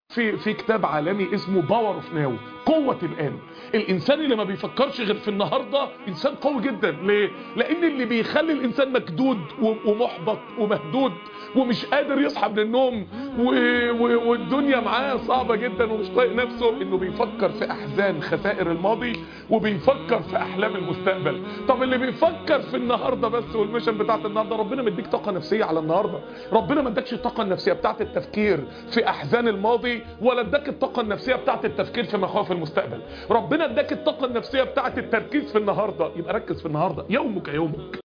في في كتاب عالمي اسمه باور اوف ناو قوة الآن الإنسان اللي ما بيفكرش غير في النهاردة إنسان قوي جدا ليه؟ لأن اللي بيخلي الإنسان مكدود و- ومحبط ومهدود ومش قادر يصحى من النوم و... و... والدنيا معاه صعبة جدا ومش طايق نفسه إنه بيفكر في أحزان خسائر الماضي وبيفكر في أحلام المستقبل طب اللي بيفكر في النهاردة بس والميشن بتاعت النهاردة ربنا مديك طاقة نفسية على النهاردة ربنا ما ادكش الطاقة النفسية بتاعت التفكير في أحزان الماضي ولا اداك الطاقة النفسية بتاعت التفكير في مخاوف المستقبل ربنا اداك الطاقة النفسية بتاعت التركيز في النهاردة يبقى ركز في النهاردة يومك يومك